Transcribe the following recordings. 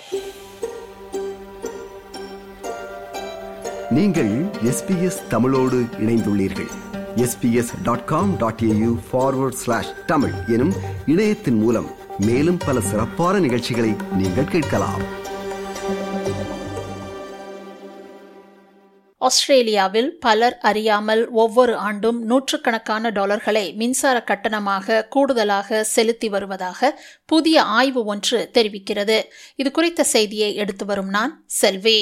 நீங்கள் எஸ்பிஎஸ் தமிழோடு இணைந்துள்ளீர்கள் SBS dot com dot AU forward slash Tamil எனும் இணையத்தின் மூலம் மேலும் பல சிறப்பான நிகழ்ச்சிகளை நீங்கள் கேட்கலாம் ஆஸ்திரேலியாவில் பலர் அறியாமல் ஒவ்வொரு ஆண்டும் நூற்றுக்கணக்கான டாலர்களை மின்சார கட்டணமாக கூடுதலாக செலுத்தி வருவதாக புதிய ஆய்வு ஒன்று தெரிவிக்கிறது இது குறித்த செய்தியை எடுத்து வரும் நான் செல்வி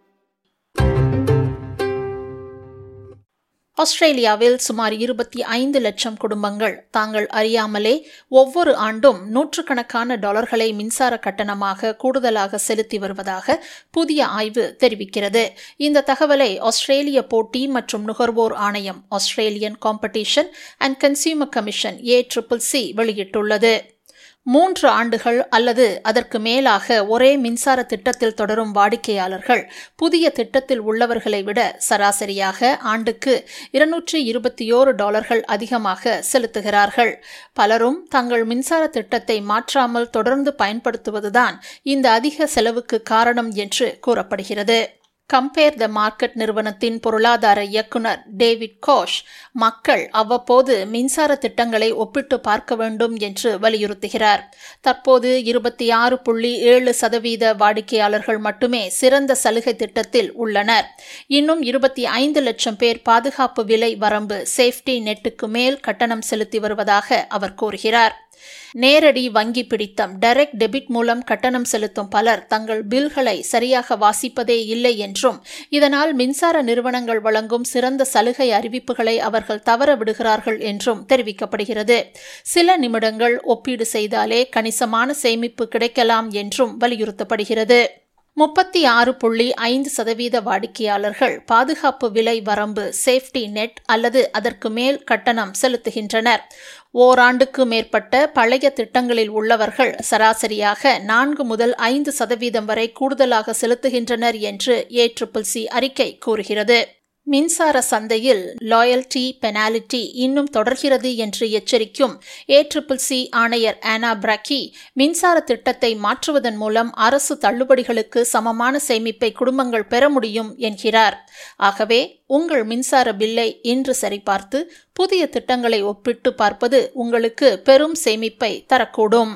ஆஸ்திரேலியாவில் சுமார் இருபத்தி ஐந்து லட்சம் குடும்பங்கள் தாங்கள் அறியாமலே ஒவ்வொரு ஆண்டும் நூற்றுக்கணக்கான டாலர்களை மின்சார கட்டணமாக கூடுதலாக செலுத்தி வருவதாக புதிய ஆய்வு தெரிவிக்கிறது இந்த தகவலை ஆஸ்திரேலிய போட்டி மற்றும் நுகர்வோர் ஆணையம் Australian competition and consumer commission A triple C வெளியிட்டுள்ளது மூன்று ஆண்டுகள் அல்லது அதற்கு மேலாக ஒரே மின்சார திட்டத்தில் தொடரும் வாடிக்கையாளர்கள் புதிய திட்டத்தில் உள்ளவர்களை விட சராசரியாக ஆண்டுக்கு இருநூற்றி இருபத்தி ஓரு டாலர்கள் அதிகமாக செலுத்துகிறார்கள் பலரும் தங்கள் மின்சார திட்டத்தை மாற்றாமல் தொடர்ந்து பயன்படுத்துவதுதான் இந்த அதிக செலவுக்கு காரணம் என்று கூறப்படுகிறது கம்பேர் த மார்க்கெட் நிறுவனத்தின் பொருளாதார இயக்குனர் டேவிட் கோஷ் மக்கள் அவ்வப்போது மின்சார திட்டங்களை ஒப்பிட்டு பார்க்க வேண்டும் என்று வலியுறுத்துகிறார் தற்போது இருபத்தி ஆறு புள்ளி ஏழு சதவீத வாடிக்கையாளர்கள் மட்டுமே சிறந்த சலுகை திட்டத்தில் உள்ளனர் இன்னும் இருபத்தி ஐந்து லட்சம் பேர் பாதுகாப்பு விலை வரம்பு சேஃப்டி நெட்டுக்கு மேல் கட்டணம் செலுத்தி வருவதாக அவர் கூறுகிறார் நேரடி வங்கி பிடித்தம் டைரக்ட் டெபிட் மூலம் கட்டணம் செலுத்தும் பலர் தங்கள் பில்களை சரியாக வாசிப்பதே இல்லை என்றும் இதனால் மின்சார நிறுவனங்கள் வழங்கும் சிறந்த சலுகை அறிவிப்புகளை அவர்கள் தவற விடுகிறார்கள் என்றும் தெரிவிக்கப்படுகிறது சில நிமிடங்கள் ஒப்பீடு செய்தாலே கணிசமான சேமிப்பு கிடைக்கலாம் என்றும் வலியுறுத்தப்படுகிறது முப்பத்தி ஆறு புள்ளி ஐந்து சதவீத வாடிக்கையாளர்கள் பாதுகாப்பு விலை வரம்பு சேஃப்டி நெட் அல்லது அதற்கு மேல் கட்டணம் செலுத்துகின்றனர் ஓராண்டுக்கு மேற்பட்ட பழைய திட்டங்களில் உள்ளவர்கள் சராசரியாக நான்கு முதல் ஐந்து சதவீதம் வரை கூடுதலாக செலுத்துகின்றனர் என்று ஏ ட்ரிபிள் சி அறிக்கை கூறுகிறது மின்சார சந்தையில் லாயல்டி பெனாலிட்டி இன்னும் தொடர்கிறது என்று எச்சரிக்கும் ஏ ட்ரிபிள் சி ஆணையர் ஆனா பிரக்கி மின்சார திட்டத்தை மாற்றுவதன் மூலம் அரசு தள்ளுபடிகளுக்கு சமமான சேமிப்பை குடும்பங்கள் பெற முடியும் என்கிறார் ஆகவே உங்கள் மின்சார பில்லை இன்று சரிபார்த்து புதிய திட்டங்களை ஒப்பிட்டு பார்ப்பது உங்களுக்கு பெரும் சேமிப்பை தரக்கூடும்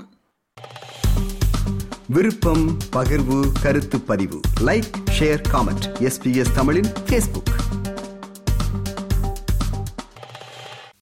விருப்பம் பகிர்வு கருத்து பதிவு லைக் ஷேர் காமெண்ட் எஸ்பிஎஸ் தமிழின் ஃபேஸ்புக்